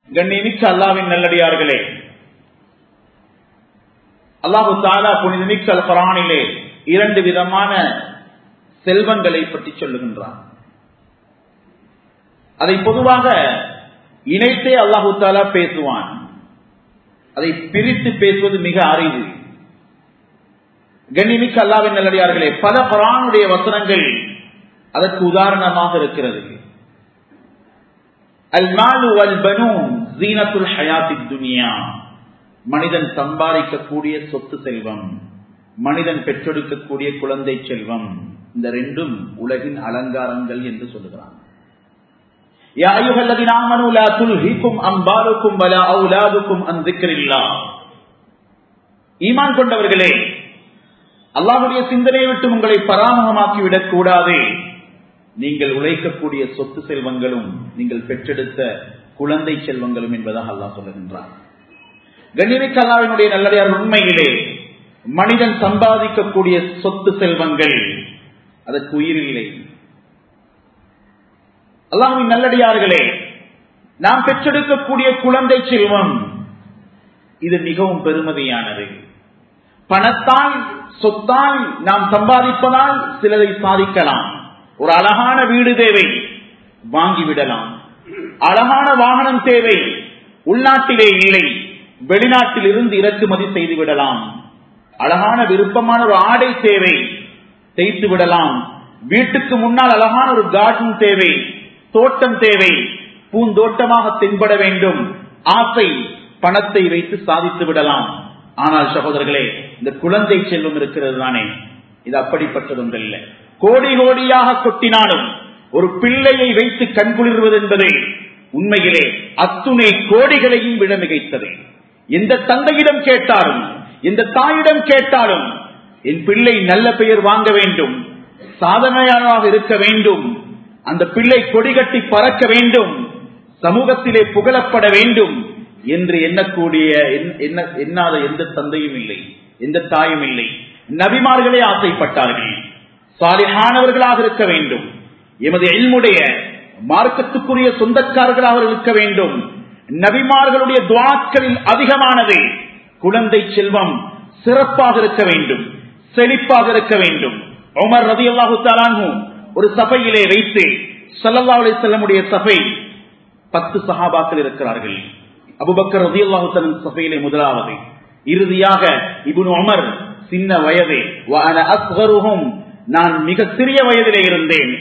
கண்ணியமிக்க அல்லாவின் நல்லடியார்களே அல்லாஹு தாலா புனிதமிக்க அல் குரானிலே இரண்டு விதமான செல்வங்களை பற்றி சொல்லுகின்றான் அதை பொதுவாக இணைத்தே அல்லாஹு தாலா பேசுவான் அதை பிரித்து பேசுவது மிக அறிவு கண்ணிமிக்க அல்லாவின் நல்லடியார்களே பல குரானுடைய வசனங்கள் அதற்கு உதாரணமாக இருக்கிறது அல் மாலு அல் பனூன் ஜீனத்துல் ஹயாத்தி துனியா மனிதன் சம்பாதிக்கக்கூடிய சொத்து செல்வம் மனிதன் பெற்றெடுக்கக்கூடிய குழந்தை செல்வம் இந்த ரெண்டும் உலகின் அலங்காரங்கள் என்று சொல்லுகிறான் ஈமான் கொண்டவர்களே அல்லாஹுடைய சிந்தனையை விட்டு உங்களை பராமகமாக்கி விடக் கூடாது நீங்கள் உழைக்கக்கூடிய சொத்து செல்வங்களும் நீங்கள் பெற்றெடுத்த குழந்தை செல்வங்களும் என்பதாக அல்லாஹ் சொல்லுகின்றார் கண்ணிமிக்க அல்லாவினுடைய நல்லடையார் உண்மையிலே மனிதன் சம்பாதிக்கக்கூடிய சொத்து செல்வங்கள் அதற்கு உயிரில்லை அல்லாஹின் நல்லடியார்களே நாம் பெற்றெடுக்கக்கூடிய குழந்தை செல்வம் இது மிகவும் பெருமதியானது பணத்தால் சொத்தால் நாம் சம்பாதிப்பதால் சிலரை சாதிக்கலாம் ஒரு அழகான வீடு தேவை வாங்கிவிடலாம் அழகான வாகனம் தேவை உள்நாட்டிலே இல்லை வெளிநாட்டில் இருந்து இறக்குமதி செய்து விடலாம் அழகான விருப்பமான ஒரு ஆடை தேவை தேய்த்து விடலாம் வீட்டுக்கு முன்னால் அழகான ஒரு கார்டன் தேவை தோட்டம் தேவை பூந்தோட்டமாக தென்பட வேண்டும் ஆசை பணத்தை வைத்து சாதித்து விடலாம் ஆனால் சகோதரர்களே இந்த குழந்தை செல்வம் இருக்கிறது தானே இது அப்படிப்பட்டதொன்றல்ல கோடி கோடியாக கொட்டினாலும் ஒரு பிள்ளையை வைத்து கண்குளிர்வது என்பது உண்மையிலே அத்துணை கோடிகளையும் விட மிகைத்தது எந்த தந்தையிடம் கேட்டாலும் எந்த தாயிடம் கேட்டாலும் என் பிள்ளை நல்ல பெயர் வாங்க வேண்டும் சாதனையாளராக இருக்க வேண்டும் அந்த பிள்ளை கொடிகட்டி பறக்க வேண்டும் சமூகத்திலே புகழப்பட வேண்டும் என்று எண்ணக்கூடிய எண்ணாத எந்த தந்தையும் இல்லை எந்த தாயும் இல்லை நபிமார்களே ஆசைப்பட்டார்கள் சாலிஹானவர்களாக இருக்க வேண்டும் எமது எல்முடைய மார்க்கத்துக்குரிய சொந்தக்காரர்களாக இருக்க வேண்டும் நபிமார்களுடைய துவாக்களில் அதிகமானது குழந்தை செல்வம் சிறப்பாக இருக்க வேண்டும் செழிப்பாக இருக்க வேண்டும் உமர் ரதி அல்லாஹு தாலாங்கும் ஒரு சபையிலே வைத்து சல்லல்லா அலி செல்லமுடைய சபை பத்து சஹாபாக்கள் இருக்கிறார்கள் அபுபக்கர் ரதி அல்லாஹு சபையிலே முதலாவது இறுதியாக இபுன் உமர் சின்ன வயது நான் மிக சிறிய வயதிலே இருந்தேன்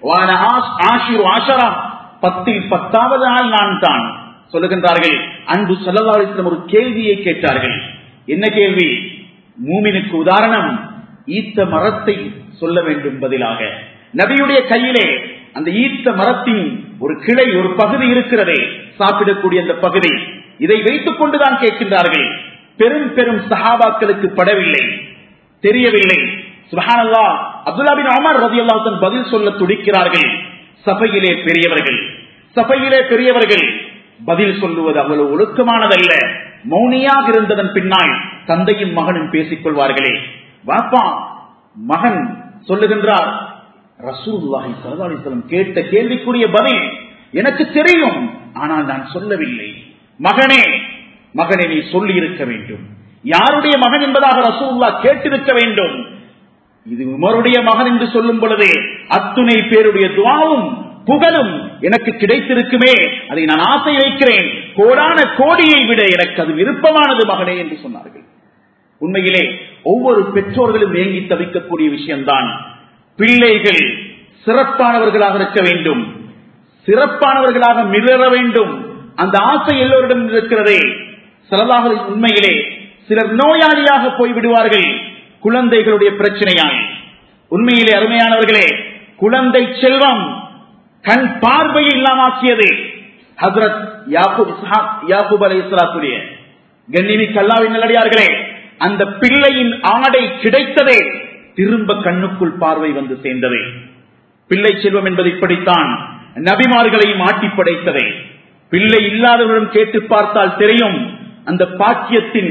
பத்தில் பத்தாவது நாள் நான் தான் சொல்லுகின்றார்கள் அன்பு சொல்லலாளிடம் ஒரு கேள்வியை கேட்டார்கள் என்ன கேள்வி மூமினுக்கு உதாரணம் ஈத்த மரத்தை சொல்ல வேண்டும் பதிலாக நபியுடைய கையிலே அந்த ஈத்த மரத்தின் ஒரு கிளை ஒரு பகுதி இருக்கிறதே சாப்பிடக்கூடிய அந்த பகுதி இதை வைத்துக் கொண்டுதான் கேட்கின்றார்கள் பெரும் பெரும் சஹாபாக்களுக்கு படவில்லை தெரியவில்லை சுபஹானல்லா அப்துல்லாபின் அமர் ரதி அல்லாஹன் பதில் சொல்ல துடிக்கிறார்கள் சபையிலே பெரியவர்கள் சபையிலே பெரியவர்கள் பதில் சொல்லுவது அவ்வளவு ஒழுக்கமானதல்ல மௌனியாக இருந்ததன் பின்னால் தந்தையும் மகனும் பேசிக் கொள்வார்களே வாப்பா மகன் சொல்லுகின்றார் ரசூல்லாஹி சரதாலிசலம் கேட்ட கேள்விக்குரிய பதில் எனக்கு தெரியும் ஆனால் நான் சொல்லவில்லை மகனே மகனை நீ சொல்லி இருக்க வேண்டும் யாருடைய மகன் என்பதாக ரசூல்லா கேட்டிருக்க வேண்டும் இது உமருடைய மகன் என்று சொல்லும் பொழுது அத்துணை பேருடைய துவாவும் புகழும் எனக்கு கிடைத்திருக்குமே அதை நான் ஆசை வைக்கிறேன் கோடான கோடியை விட எனக்கு அது விருப்பமானது மகனே என்று சொன்னார்கள் உண்மையிலே ஒவ்வொரு பெற்றோர்களும் ஏங்கி தவிக்கக்கூடிய விஷயம்தான் பிள்ளைகள் சிறப்பானவர்களாக இருக்க வேண்டும் சிறப்பானவர்களாக மிளற வேண்டும் அந்த ஆசை எல்லோரிடம் இருக்கிறதே சிலதாக உண்மையிலே சிலர் நோயாளியாக போய்விடுவார்கள் குழந்தைகளுடைய பிரச்சனையால் உண்மையிலே அருமையானவர்களே குழந்தை செல்வம் கண் பார்வையை இல்லாமாக்கியது ஹசரத் யாக்கூப் யாக்கூப் அலை இஸ்லாத்துடைய கண்ணிமி கல்லாவின் நல்லடியார்களே அந்த பிள்ளையின் ஆடை கிடைத்ததே திரும்ப கண்ணுக்குள் பார்வை வந்து சேர்ந்தது பிள்ளை செல்வம் என்பது இப்படித்தான் நபிமார்களையும் ஆட்டி படைத்ததை பிள்ளை இல்லாதவரிடம் கேட்டு பார்த்தால் தெரியும் அந்த பாக்கியத்தின்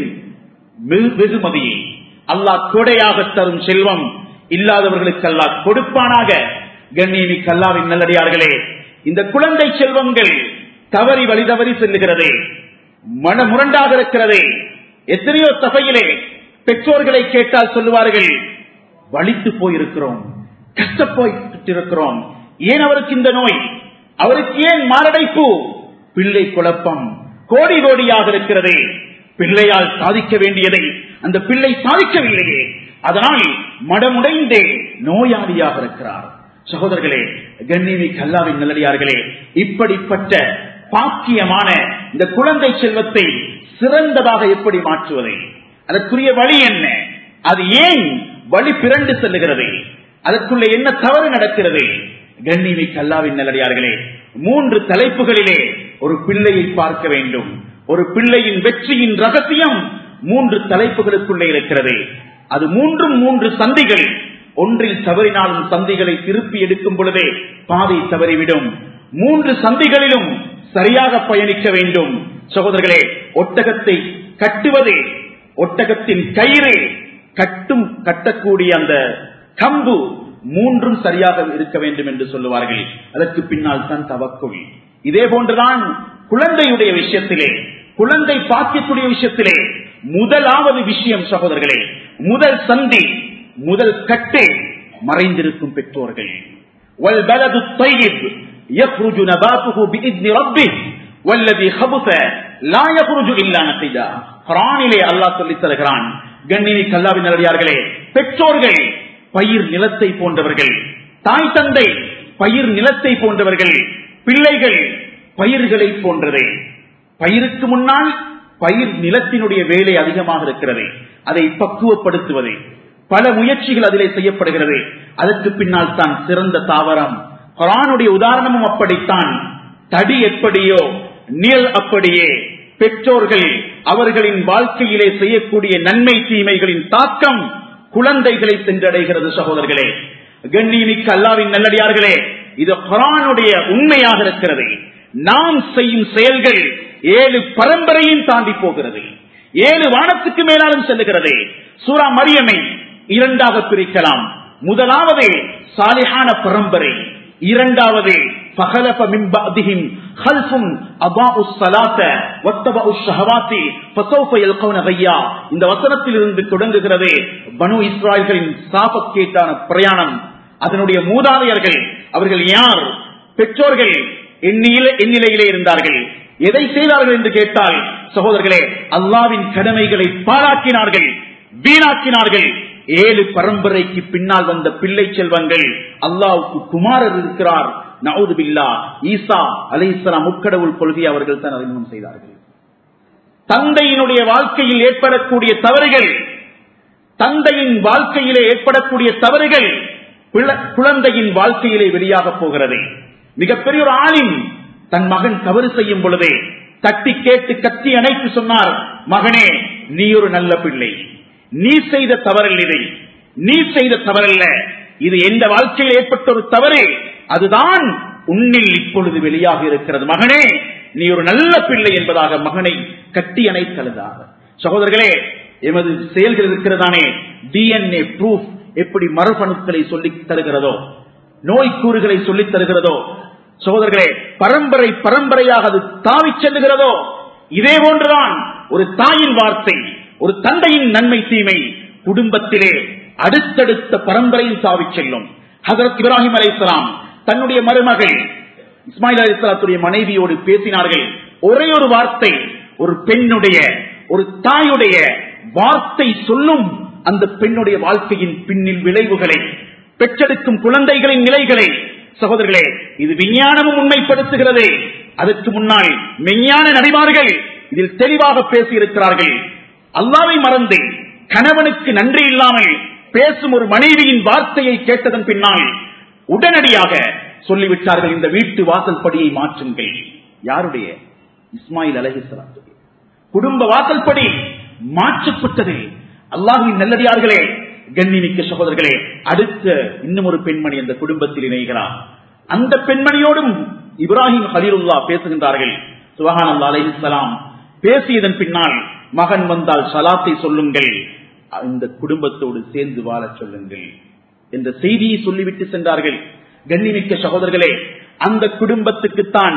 வெகுமதியை அல்லாஹ் கொடையாக தரும் செல்வம் இல்லாதவர்களுக்கு அல்லாஹ் கொடுப்பானாக கண்ணியமி கல்லாவின் நல்லடியார்களே இந்த குழந்தை செல்வங்கள் தவறி வழி தவறி செல்லுகிறது மன முரண்டாக இருக்கிறது எத்தனையோ சபையிலே பெற்றோர்களை கேட்டால் சொல்லுவார்கள் வலித்து போயிருக்கிறோம் கஷ்டப்போயிட்டு இருக்கிறோம் ஏன் அவருக்கு இந்த நோய் அவருக்கு ஏன் மாரடைப்பு பிள்ளை குழப்பம் கோடி கோடியாக இருக்கிறது பிள்ளையால் சாதிக்க வேண்டியதை அந்த பிள்ளை சாதிக்கவில்லையே அதனால் மடமுடைந்தே நோயாளியாக இருக்கிறார் சகோதரர்களே கண்ணிமி கல்லாவின் நல்லடியார்களே இப்படிப்பட்ட பாக்கியமான இந்த குழந்தை செல்வத்தை சிறந்ததாக எப்படி மாற்றுவது அதற்குரிய வழி என்ன அது ஏன் வழி பிறண்டு செல்லுகிறது அதற்குள்ள என்ன தவறு நடக்கிறது கண்ணிமி கல்லாவின் நல்லடியார்களே மூன்று தலைப்புகளிலே ஒரு பிள்ளையை பார்க்க வேண்டும் ஒரு பிள்ளையின் வெற்றியின் ரகசியம் மூன்று தலைப்புகளுக்குள்ளே இருக்கிறது அது மூன்றும் மூன்று சந்திகள் ஒன்றில் தவறினாலும் சந்திகளை திருப்பி எடுக்கும் பொழுதே பாதை தவறிவிடும் மூன்று சந்திகளிலும் சரியாக பயணிக்க வேண்டும் சகோதரர்களே ஒட்டகத்தை கட்டுவது ஒட்டகத்தின் கயிறு கட்டும் கட்டக்கூடிய அந்த கம்பு மூன்றும் சரியாக இருக்க வேண்டும் என்று சொல்லுவார்கள் அதற்கு பின்னால் தான் தவக்குள் இதே போன்றுதான் குழந்தையுடைய விஷயத்திலே குழந்தை பாக்கியக்கூடிய விஷயத்திலே முதலாவது விஷயம் சகோதரர்களே முதல் சந்தி முதல் கட்டு மறைந்திருக்கும் பெற்றோர்கள் والبلد الطيب يخرج نباته بإذن ربه والذي خبث لا يخرج إلا نقيدا குரானிலே அல்லாஹ் சொல்லித் தருகிறான் கண்ணினி கல்லாவின் நல்லடியார்களே பெற்றோர்கள் பயிர் நிலத்தை போன்றவர்கள் தாய் தந்தை பயிர் நிலத்தை போன்றவர்கள் பிள்ளைகள் பயிர்களை போன்றது பயிருக்கு முன்னால் பயிர் நிலத்தினுடைய வேலை அதிகமாக இருக்கிறது அதை பக்குவப்படுத்துவது பல முயற்சிகள் அதிலே செய்யப்படுகிறது அதற்கு பின்னால் தான் சிறந்த தாவரம் குரானுடைய உதாரணமும் அப்படித்தான் தடி எப்படியோ நிழல் அப்படியே பெற்றோர்கள் அவர்களின் வாழ்க்கையிலே செய்யக்கூடிய நன்மை தீமைகளின் தாக்கம் குழந்தைகளை சென்றடைகிறது சகோதரர்களே கண்ணியமிக்க அல்லாவின் நல்லடியார்களே இது குரானுடைய உண்மையாக இருக்கிறது நாம் செய்யும் செயல்கள் ஏழு பரம்பரையும் தாண்டி போகிறது ஏழு வானத்துக்கு மேலாலும் செல்லுகிறது சூரா மரியமை இரண்டாக பிரிக்கலாம் முதலாவது சாலிஹான பரம்பரை இரண்டாவது فخلف من بعدهم خلف أضاءوا الصلاة واتبعوا الشهوات فسوف يلقون غيا இந்த வசனத்தில் இருந்து தொடங்குகிறது பனு இஸ்ராயல்களின் சாபக்கேட்டான பிரயாணம் அதனுடைய மூதாதையர்கள் அவர்கள் யார் பெற்றோர்கள் எண்ணில எண்ணிலையிலே இருந்தார்கள் எதை செய்தார்கள் என்று கேட்டால் சகோதரர்களே அல்லாவின் கடமைகளை பாராட்டினார்கள் வீணாக்கினார்கள் ஏழு பரம்பரைக்கு பின்னால் வந்த பிள்ளை செல்வங்கள் அல்லாவுக்கு குமாரர் இருக்கிறார் நவுது பில்லா ஈசா அலை இஸ்லாம் முக்கடவுள் கொள்கையை அவர்கள் தான் அறிமுகம் செய்தார்கள் தந்தையினுடைய வாழ்க்கையில் ஏற்படக்கூடிய தவறுகள் தந்தையின் வாழ்க்கையிலே ஏற்படக்கூடிய தவறுகள் குழந்தையின் வாழ்க்கையிலே வெளியாக போகிறது மிகப்பெரிய ஒரு ஆளின் தன் மகன் தவறு செய்யும் பொழுதே தட்டி கேட்டு கத்தி அணைத்து சொன்னார் மகனே நீ ஒரு நல்ல பிள்ளை நீ செய்த தவறல் இதை நீ செய்த தவறல்ல இது எந்த வாழ்க்கையில் ஏற்பட்ட ஒரு தவறு அதுதான் உன்னில் இப்பொழுது வெளியாக இருக்கிறது மகனே நீ ஒரு நல்ல பிள்ளை என்பதாக மகனை கட்டி அணைத்தழுதாக சகோதரர்களே எமது செயல்கள் இருக்கிறதானே டிஎன்ஏ ப்ரூஃப் எப்படி மரபணுக்களை சொல்லித் தருகிறதோ நோய் கூறுகளை சொல்லித் தருகிறதோ சகோதரர்களே பரம்பரை பரம்பரையாக அது தாவி செல்லுகிறதோ இதே போன்றுதான் ஒரு தாயின் வார்த்தை ஒரு தந்தையின் நன்மை தீமை குடும்பத்திலே அடுத்தடுத்த பரம்பரையில் தாவி செல்லும் ஹசரத் இப்ராஹிம் அலைசலாம் தன்னுடைய மருமகள் இஸ்மாயில் அலிஸ்லாத்துடைய மனைவியோடு பேசினார்கள் ஒரே ஒரு வார்த்தை ஒரு பெண்ணுடைய ஒரு தாயுடைய வார்த்தை சொல்லும் அந்த பெண்ணுடைய வாழ்க்கையின் பின்னில் விளைவுகளை பெற்றெடுக்கும் குழந்தைகளின் நிலைகளை சகோதரர்களே இது விஞ்ஞானமும் உண்மைப்படுத்துகிறது அதற்கு முன்னால் மெஞ்ஞான நபிமார்கள் இதில் தெளிவாக பேசியிருக்கிறார்கள் அல்லாவை மறந்து கணவனுக்கு நன்றி இல்லாமல் பேசும் ஒரு மனைவியின் வார்த்தையை கேட்டதன் பின்னால் உடனடியாக சொல்லிவிட்டார்கள் இந்த வீட்டு வாசல் படியை மாற்றுங்கள் யாருடைய இஸ்மாயில் அலஹிஸ்லாத்துடைய குடும்ப வாசல் படி மாற்றப்பட்டது அல்லாஹுவின் நல்லடியார்களே கண்ணிமிக்க சகோதரர்களே அடுத்த இன்னும் ஒரு பெண்மணி அந்த குடும்பத்தில் இணைகிறார் அந்த பெண்மணியோடும் இப்ராஹிம் ஹலீலுல்லா பேசுகின்றார்கள் சுபஹான் அல்லா அலைஹிஸ்லாம் பேசியதன் பின்னால் மகன் வந்தால் சலாத்தை சொல்லுங்கள் இந்த குடும்பத்தோடு சேர்ந்து வாழச் சொல்லுங்கள் என்ற செய்தியை சொல்லிவிட்டு சென்றார்கள் கண்ணிமிக்க சகோதரர்களே அந்த குடும்பத்துக்குத்தான்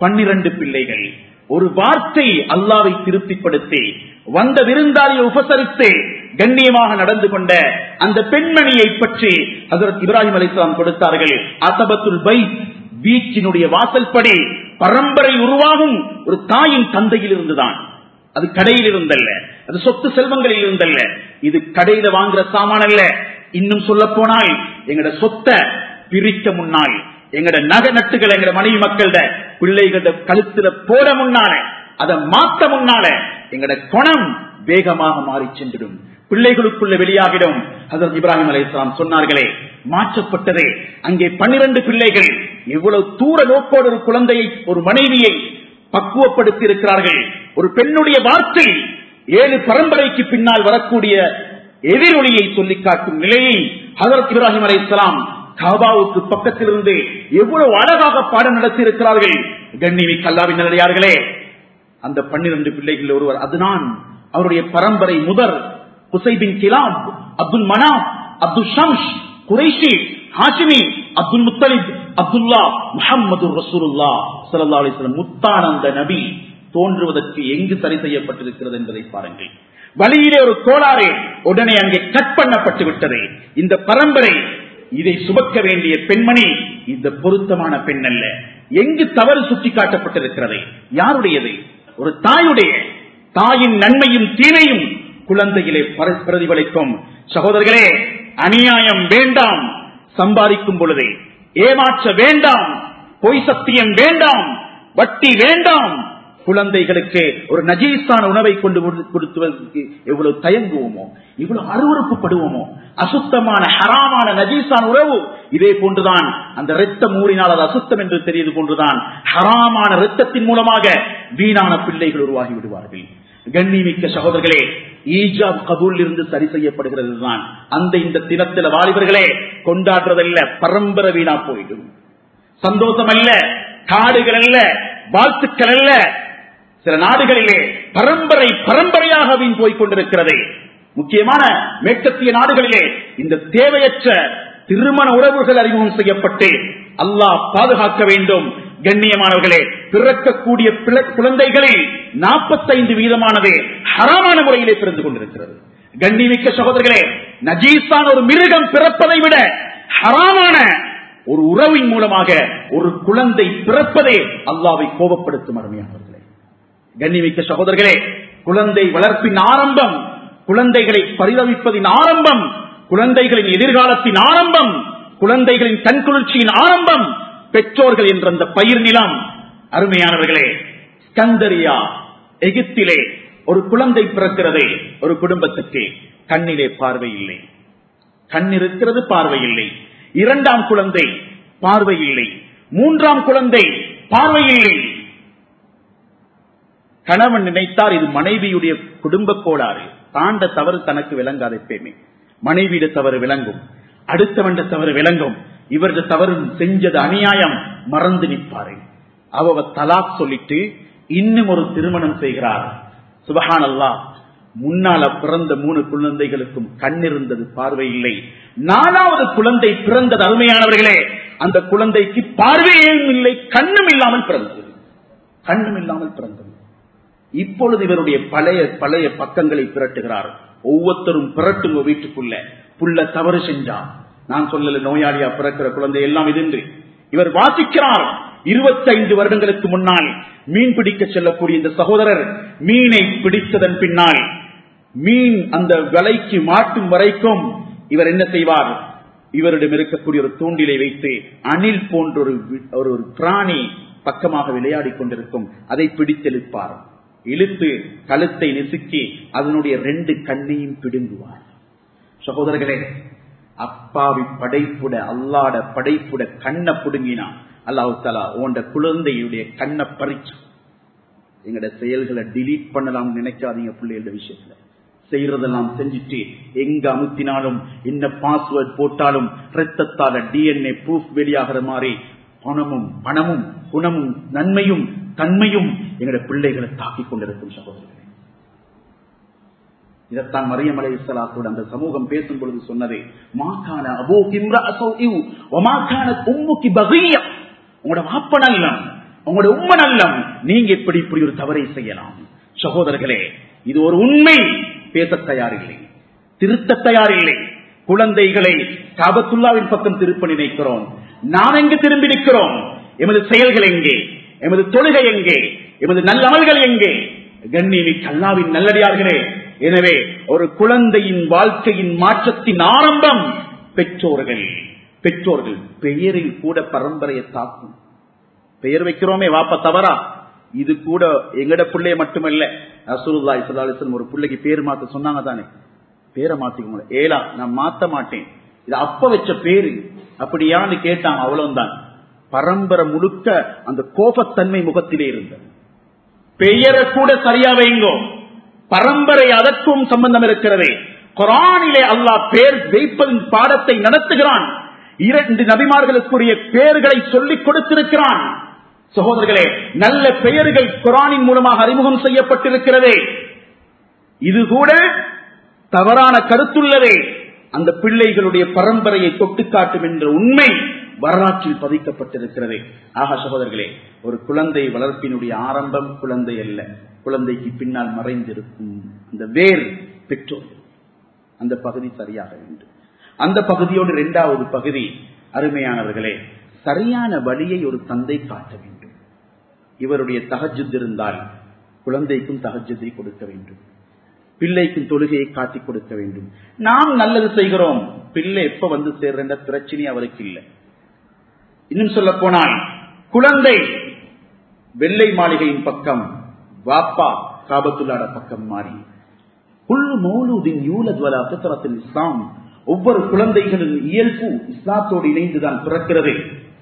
பன்னிரண்டு பிள்ளைகள் ஒரு வார்த்தை அல்லாவை திருப்திப்படுத்தி வந்த விருந்தாளியை உபசரித்து கண்ணியமாக நடந்து கொண்ட அந்த பெண்மணியை பற்றி ஹசரத் இப்ராஹிம் அலிஸ்லாம் கொடுத்தார்கள் அசபத்துல் பை வீச்சினுடைய வாசல்படி பரம்பரை உருவாகும் ஒரு தாயின் தந்தையில் இருந்துதான் அது கடையில் இருந்தல்ல அது சொத்து செல்வங்களில் இருந்தல்ல இது கடையில வாங்குற சாமான் அல்ல இன்னும் சொல்ல போனால் எங்கட சொத்தை பிரிக்க முன்னால் எங்கட நகை நட்டுகள் எங்கட மனைவி மக்களோட பிள்ளைகள கழுத்துல போட முன்னால அதை மாத்த முன்னால எங்கட குணம் வேகமாக மாறி சென்றிடும் பிள்ளைகளுக்குள்ள வெளியாகிடும் ஹசரத் இப்ராஹிம் அலி இஸ்லாம் சொன்னார்களே மாற்றப்பட்டதே அங்கே பன்னிரண்டு பிள்ளைகள் எவ்வளவு தூர நோக்கோடு ஒரு குழந்தையை ஒரு மனைவியை பக்குவப்படுத்தி இருக்கிறார்கள் ஒரு பெண்ணுடைய வார்த்தை ஏழு பரம்பரைக்கு பின்னால் வரக்கூடிய எதிரொலியை சொல்லி காட்டும் நிலையை ஹசரத் இப்ராஹிம் அலி இஸ்லாம் காபாவுக்கு பக்கத்தில் இருந்து எவ்வளவு அழகாக பாடம் நடத்தி இருக்கிறார்கள் கண்ணிமி கல்லாவின் நிலையார்களே அந்த பன்னிரண்டு பிள்ளைகள் ஒருவர் அதுதான் அவருடைய பரம்பரை முதல் குசைபின் கிலாப் அப்துல் மனா அப்துல் ஷம்ஷ் குறைஷி ஹாஷிமி அப்துல் முத்தலிப் அப்துல்லா முகமது ரசூலுல்லா சல்லா அலிஸ்லாம் முத்தானந்த நபி தோன்றுவதற்கு எங்கு சரி செய்யப்பட்டிருக்கிறது என்பதை பாருங்கள் வழியிலே ஒரு கோளாறு உடனே அங்கே கட் பண்ணப்பட்டு விட்டது இந்த பரம்பரை இதை சுமக்க வேண்டிய பெண்மணி இந்த பொருத்தமான பெண் அல்ல எங்கு தவறு சுட்டி காட்டப்பட்டிருக்கிறது யாருடையது ஒரு தாயுடைய தாயின் நன்மையும் தீமையும் குழந்தையிலே பிரதிபலிக்கும் சகோதரர்களே அநியாயம் வேண்டாம் சம்பாதிக்கும் பொழுது ஏமாற்ற வேண்டாம் பொய் சத்தியம் வேண்டாம் வட்டி வேண்டாம் குழந்தைகளுக்கு ஒரு நஜீஸான உணவை கொண்டு கொடுத்துவதற்கு எவ்வளவு தயங்குவோமோ இவ்வளவு அருவறுப்புப்படுவோமோ அசுத்தமான ஹராமான நஜீஸான உறவு இதே போன்றுதான் அந்த ரத்தம் ஊறினால் அது அசுத்தம் என்று தெரியுது போன்றுதான் ஹராமான ரத்தத்தின் மூலமாக வீணான பிள்ளைகள் உருவாகி விடுவார்கள் கண்ணிமிக்க சகோதரர்களே ஈஜாப் கபூல் இருந்து சரி செய்யப்படுகிறது தான் அந்த இந்த தினத்தில வாலிபர்களே கொண்டாடுறதல்ல பரம்பரை வீணா போயிடும் சந்தோஷம் அல்ல காடுகள் அல்ல வாழ்த்துக்கள் அல்ல சில நாடுகளிலே பரம்பரை பரம்பரையாக வீண் போய் கொண்டிருக்கிறது முக்கியமான மேற்கத்திய நாடுகளிலே இந்த தேவையற்ற திருமண உறவுகள் அறிமுகம் செய்யப்பட்டு அல்லாஹ் பாதுகாக்க வேண்டும் கண்ணியமானவர்களே பிறக்கக்கூடிய குழந்தைகளில் நாற்பத்தைந்து வீதமானது ஹராமான முறையிலே பிறந்து கொண்டிருக்கிறது கண்ணிமிக்க சகோதரர்களே நஜீஸான ஒரு மிருகம் பிறப்பதை விட ஹராமான ஒரு உறவின் மூலமாக ஒரு குழந்தை பிறப்பதே அல்லாவை கோபப்படுத்தும் அருமையானவர்களே கண்ணிமிக்க சகோதரர்களே குழந்தை வளர்ப்பின் ஆரம்பம் குழந்தைகளை பரிதவிப்பதின் ஆரம்பம் குழந்தைகளின் எதிர்காலத்தின் ஆரம்பம் குழந்தைகளின் கண்குளிர்ச்சியின் ஆரம்பம் பெற்றோர்கள் என்ற அந்த பயிர் நிலம் அருமையானவர்களே ஸ்கந்தரியா எகிப்திலே ஒரு குழந்தை பிறக்கிறதே ஒரு குடும்பத்துக்கு கண்ணிலே பார்வை இல்லை கண் இருக்கிறது பார்வை இல்லை இரண்டாம் குழந்தை பார்வை இல்லை மூன்றாம் குழந்தை பார்வை இல்லை கணவன் நினைத்தார் இது மனைவியுடைய குடும்ப கோளாறு தாண்ட தவறு தனக்கு விளங்காத எப்பயுமே மனைவியிட தவறு விளங்கும் அடுத்தவண்ட தவறு விளங்கும் இவரது தவறு செஞ்சது அநியாயம் மறந்து நிற்பாரு அவ தலாக் சொல்லிட்டு இன்னும் ஒரு திருமணம் செய்கிறார் சுபஹான் அல்லா முன்னால பிறந்த மூணு குழந்தைகளுக்கும் கண் இருந்தது பார்வை இல்லை நாலாவது குழந்தை பிறந்தது அருமையானவர்களே அந்த குழந்தைக்கு பார்வையும் இல்லை கண்ணும் இல்லாமல் பிறந்தது கண்ணும் இல்லாமல் பிறந்தது இப்பொழுது இவருடைய பழைய பழைய பக்கங்களை பிரட்டுகிறார் ஒவ்வொருத்தரும் பிரட்டுங்க வீட்டுக்குள்ள புள்ள தவறு செஞ்சா நான் சொல்லல நோயாளியா பிறக்கிற குழந்தை எல்லாம் இது இவர் வாசிக்கிறார் இருபத்தைந்து வருடங்களுக்கு முன்னால் மீன் பிடிக்க செல்லக்கூடிய இந்த சகோதரர் மீனை பிடித்ததன் பின்னால் மீன் அந்த விலைக்கு மாட்டும் வரைக்கும் இவர் என்ன செய்வார் இவரிடம் இருக்கக்கூடிய ஒரு தூண்டிலை வைத்து அணில் போன்ற ஒரு ஒரு பிராணி பக்கமாக விளையாடி கொண்டிருக்கும் அதை பிடித்தெழுப்பார் இழுத்து கழுத்தை நெசுக்கி அதனுடைய ரெண்டு கண்ணையும் பிடுங்குவார் சகோதரர்களே அப்பாவி படைப்புட அல்லாட படைப்புட கண்ணை பிடுங்கினான் அல்லாஹு தலா உண்ட குழந்தையுடைய கண்ணை பறிச்சு எங்கட செயல்களை டிலீட் பண்ணலாம் நினைக்காதீங்க பிள்ளைகளோட விஷயத்துல செய்யறதெல்லாம் செஞ்சுட்டு எங்க அமுத்தினாலும் என்ன பாஸ்வேர்ட் போட்டாலும் ரத்தத்தால டிஎன்ஏ ப்ரூஃப் வெளியாகிற மாதிரி பணமும் பணமும் குணமும் நன்மையும் தன்மையும் எங்களுடைய பிள்ளைகளை தாக்கிக் கொண்டிருக்கும் சகோதரர்களே இதைத்தான் மரியம் அலை இஸ்லாத்தோடு அந்த சமூகம் பேசும் பொழுது சொன்னது மாக்கான அபோ கிம்ரா அசோ இவ் ஒமாக்கான உம்முக்கி பகியம் உங்களோட வாப்பனல்லம் உங்களுடைய உண்மை நல்லம் நீங்க எப்படி இப்படி ஒரு தவறை செய்யலாம் சகோதரர்களே இது ஒரு உண்மை பேச தயாரில்லை திருத்த தயாரில்லை குழந்தைகளை காபத்துல்லாவின் பக்கம் திருப்ப நினைக்கிறோம் நாம் எங்கு திரும்பி நிற்கிறோம் எமது செயல்கள் எங்கே எமது தொழுகை எங்கே எமது நல்லமல்கள் எங்கே கண்ணியமி கல்லாவின் நல்லடியார்களே எனவே ஒரு குழந்தையின் வாழ்க்கையின் மாற்றத்தின் ஆரம்பம் பெற்றோர்கள் பெற்றோர்கள் பெயரில் கூட பரம்பரையை தாக்கும் பெயர் வைக்கிறோமே வாப்ப தவறா இது கூட எங்கட பிள்ளைய மட்டுமல்ல ரசூலுல்லாஹி ஸல்லல்லாஹு அலைஹி வஸல்லம் ஒரு பிள்ளைக்கு பேர் மாத்த சொன்னாங்க தானே பேரை மாத்திக்கோங்க ஏலா நான் மாத்த மாட்டேன் இது அப்ப வச்ச பேரு அப்படியான்னு கேட்டான் அவ்வளவுதான் பரம்பரை முழுக்க அந்த கோபத்தன்மை முகத்திலே இருந்தது பெயரை கூட சரியா வைங்கோ பரம்பரை அதற்கும் சம்பந்தம் இருக்கிறது குரானிலே அல்லாஹ் பேர் வைப்பதின் பாடத்தை நடத்துகிறான் இரண்டு நபிமார்களுக்குரிய பெயர்களை சொல்லிக் கொடுத்திருக்கிறான் சகோதரர்களே நல்ல பெயர்கள் குரானின் மூலமாக அறிமுகம் செய்யப்பட்டிருக்கிறது இது கூட தவறான கருத்துள்ளதே அந்த பிள்ளைகளுடைய பரம்பரையை தொட்டு காட்டும் என்ற உண்மை வரலாற்றில் பதிக்கப்பட்டிருக்கிறது ஆக சகோதரர்களே ஒரு குழந்தை வளர்ப்பினுடைய ஆரம்பம் குழந்தை அல்ல குழந்தைக்கு பின்னால் மறைந்திருக்கும் அந்த வேர் பெற்றோர் அந்த பகுதி சரியாக வேண்டும் அந்த பகுதியோடு இரண்டாவது பகுதி அருமையானவர்களே சரியான வழியை ஒரு தந்தை காட்ட வேண்டும் இவருடைய தகஜுத் இருந்தால் குழந்தைக்கும் தகஜத்தை கொடுக்க வேண்டும் பிள்ளைக்கும் தொழுகையை காட்டிக் கொடுக்க வேண்டும் நாம் நல்லது செய்கிறோம் பிள்ளை எப்ப வந்து சேர்ற பிரச்சனை அவருக்கு இல்லை இன்னும் சொல்ல போனால் குழந்தை வெள்ளை மாளிகையின் பக்கம் வாப்பா காபத்துள்ளாட பக்கம் மாறி புல்லு மௌலூதின் யூலத்வலா பித்ரத்தில் இஸ்லாம் ஒவ்வொரு குழந்தைகளின் இயல்பு இஸ்லாத்தோடு இணைந்துதான் பிறக்கிறது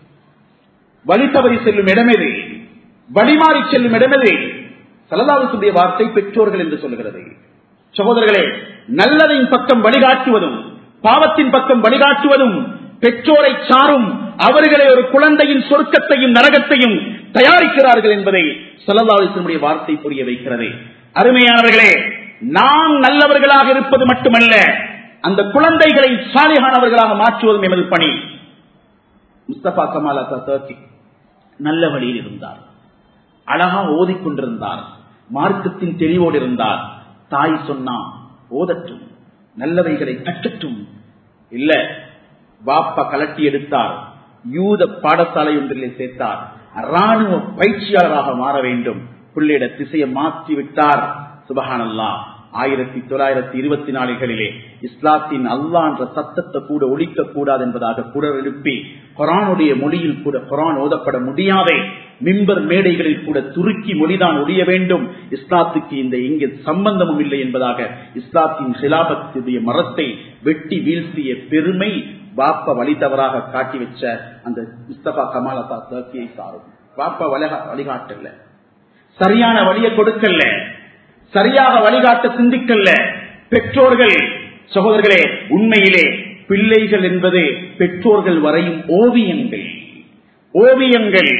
வழி தவறி செல்லும் இடமெது வழிமாறி செல்லும் இடமெது சலதாவுக்குடைய வார்த்தை பெற்றோர்கள் என்று சொல்லுகிறது சகோதரர்களே நல்லதின் பக்கம் வழிகாட்டுவதும் பாவத்தின் பக்கம் வழிகாட்டுவதும் பெற்றோரை சாரும் அவர்களை ஒரு குழந்தையின் சொர்க்கத்தையும் நரகத்தையும் தயாரிக்கிறார்கள் என்பதை சலதாவுடைய வார்த்தை புரிய வைக்கிறது அருமையானவர்களே நாம் நல்லவர்களாக இருப்பது மட்டுமல்ல அந்த குழந்தைகளை சாலிகானவர்களாக மாற்றுவதும் எமது பணி முஸ்தபா கமாலா தர்க்கி நல்ல வழியில் இருந்தார் அழகா ஓதிக்கொண்டிருந்தார் மார்க்கத்தின் தெளிவோடு இருந்தார் தாய் சொன்னா ஓதட்டும் நல்லவைகளை கட்டட்டும் இல்ல வாப்பா கலட்டி எடுத்தார் யூத பாடசாலை ஒன்றிலே சேர்த்தார் ராணுவ பயிற்சியாளராக மாற வேண்டும் பிள்ளையிட திசையை மாற்றி விட்டார் சுபஹானல்லா ஆயிரத்தி தொள்ளாயிரத்தி இருபத்தி நாலுகளிலே இஸ்லாத்தின் அல்லா என்ற சத்தத்தை கூட ஒழிக்க கூடாது என்பதாக குரல் எழுப்பி கொரானுடைய மொழியில் கூட கொரான் ஓதப்பட முடியாதே மிம்பர் மேடைகளில் கூட துருக்கி மொழிதான் ஒழிய வேண்டும் இஸ்லாத்துக்கு இந்த இங்கு சம்பந்தமும் இல்லை என்பதாக இஸ்லாத்தின் சிலாபத்துடைய மரத்தை வெட்டி வீழ்த்திய பெருமை வாப்ப வழி தவறாக காட்டி வச்ச அந்த முஸ்தபா கமாலதா தர்க்கியை சாரும் வாப்ப வழிகாட்டல சரியான வழியை கொடுக்கல சரியாக வழிகாட்ட சிந்திக்கல்ல பெற்றோர்கள் சகோதரர்களே உண்மையிலே பிள்ளைகள் என்பது பெற்றோர்கள் வரையும் ஓவியங்கள் ஓவியங்கள்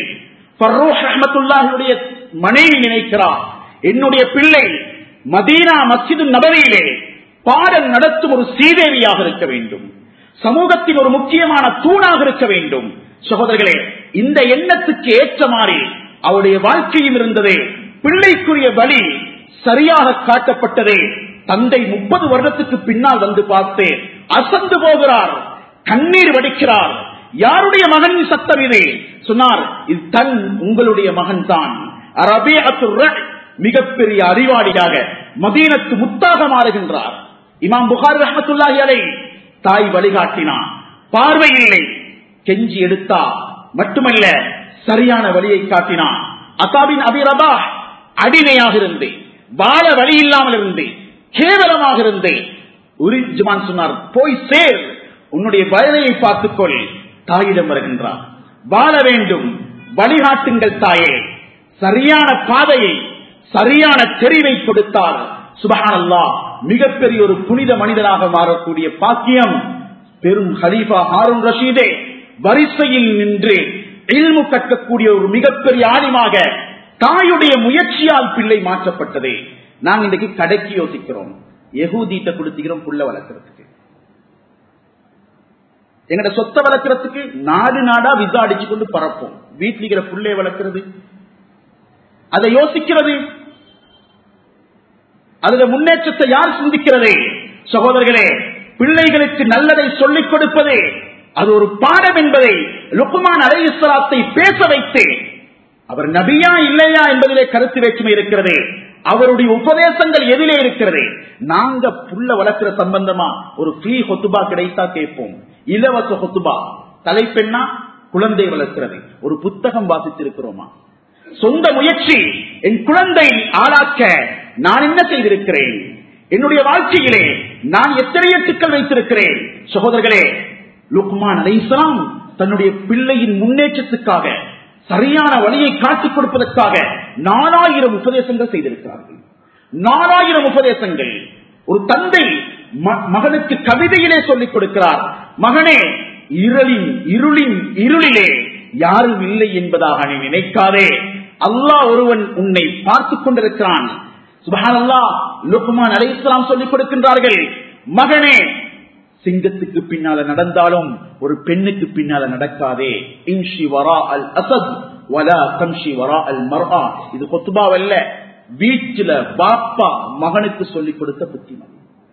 மனைவி நினைக்கிறார் என்னுடைய பிள்ளை மதீனா மஸ்ஜிது நபரியிலே பாடல் நடத்தும் ஒரு சீதேவியாக இருக்க வேண்டும் சமூகத்தின் ஒரு முக்கியமான தூணாக இருக்க வேண்டும் சகோதரர்களே இந்த எண்ணத்துக்கு ஏற்ற மாதிரி அவருடைய வாழ்க்கையும் இருந்தது பிள்ளைக்குரிய வழி சரியாக காட்டப்பட்டதே தந்தை முப்பது வருடத்துக்கு பின்னால் வந்து பார்த்து அசந்து போகிறார் கண்ணீர் வடிக்கிறார் யாருடைய மகன் சத்தம் இது சொன்னார் இது தன் உங்களுடைய மகன் தான் மிகப்பெரிய அறிவாளியாக மதீனத்து முத்தாக மாறுகின்றார் இமாம் புகார் ரஹமத்துல்லாஹி அலை தாய் வழிகாட்டினார் பார்வை இல்லை கெஞ்சி எடுத்தா மட்டுமல்ல சரியான வழியை காட்டினான் அசாபின் அபிரபா அடிமையாக இருந்து வாழ வழி இல்லாமல் இருந்து கேவலமாக இருந்து உரிஜுமான் சொன்னார் போய் சேர் உன்னுடைய வயதையை பார்த்துக்கொள் தாயிடம் வருகின்றார் வாழ வேண்டும் வழிகாட்டுங்கள் தாயே சரியான பாதையை சரியான தெரிவை கொடுத்தார் சுபஹானல்லா மிகப்பெரிய ஒரு புனித மனிதனாக மாறக்கூடிய பாக்கியம் பெரும் ஹலீஃபா ஹாரூன் ரஷீதே வரிசையில் நின்று இல்மு கட்டக்கூடிய ஒரு மிகப்பெரிய ஆணிமாக தாயுடைய முயற்சியால் பிள்ளை மாற்றப்பட்டது நாங்க இன்றைக்கு கடைக்கு யோசிக்கிறோம் எகூதீட்ட கொடுத்துக்கிறோம் புள்ள வளர்க்கறதுக்கு எங்கட சொத்தை வளர்க்கறதுக்கு நாடு நாடா விசா அடிச்சு கொண்டு பறப்போம் வீட்டில் இருக்கிற புள்ளைய வளர்க்கறது அதை யோசிக்கிறது அதுல முன்னேற்றத்தை யார் சிந்திக்கிறது சகோதரர்களே பிள்ளைகளுக்கு நல்லதை சொல்லிக் கொடுப்பது அது ஒரு பாடம் என்பதை லுக்குமான் அலையுஸ்லாத்தை பேச வைத்து அவர் நபியா இல்லையா என்பதிலே கருத்து வேற்றுமை இருக்கிறது அவருடைய உபதேசங்கள் எதிலே இருக்கிறது நாங்க புள்ள வளர்க்கிற சம்பந்தமா ஒரு ஃப்ரீ ஹொத்துபா கிடைத்தா கேட்போம் இலவச ஹொத்துபா தலைப்பெண்ணா குழந்தை வளர்க்கிறது ஒரு புத்தகம் வாசித்திருக்கிறோமா சொந்த முயற்சி என் குழந்தை ஆளாக்க நான் என்ன செய்திருக்கிறேன் என்னுடைய வாழ்க்கையிலே நான் எத்தனை எட்டுக்கள் வைத்திருக்கிறேன் சகோதரர்களே லுக்மான் அலைசலாம் தன்னுடைய பிள்ளையின் முன்னேற்றத்துக்காக சரியான வழியை காட்டிக் கொடுப்பதற்காக நாலாயிரம் உபதேசங்கள் செய்திருக்கிறார்கள் நாலாயிரம் உபதேசங்கள் ஒரு தந்தை மகனுக்கு கவிதையிலே சொல்லிக் கொடுக்கிறார் மகனே இருளின் இருளின் இருளிலே யாரும் இல்லை என்பதாக நீ நினைக்காதே அல்லாஹ் ஒருவன் உன்னை பார்த்துக் கொண்டிருக்கிறான் சுபஹானல்லா லுக்மான் அலைஹிஸ்ஸலாம் சொல்லிக் கொடுக்கின்றார்கள் மகனே சிங்கத்துக்கு பின்னால நடந்தாலும் ஒரு பெண்ணுக்கு பின்னால நடக்காதே இன்ஷி வரா அல் அசத் வலா கம்ஷி வரா அல் மர்ஹா இது கொத்துபாவல்ல வீட்டில பாப்பா மகனுக்கு சொல்லிக் கொடுத்த புத்திமதி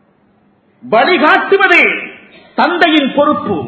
வழிகாட்டுவதே தந்தையின் பொறுப்பு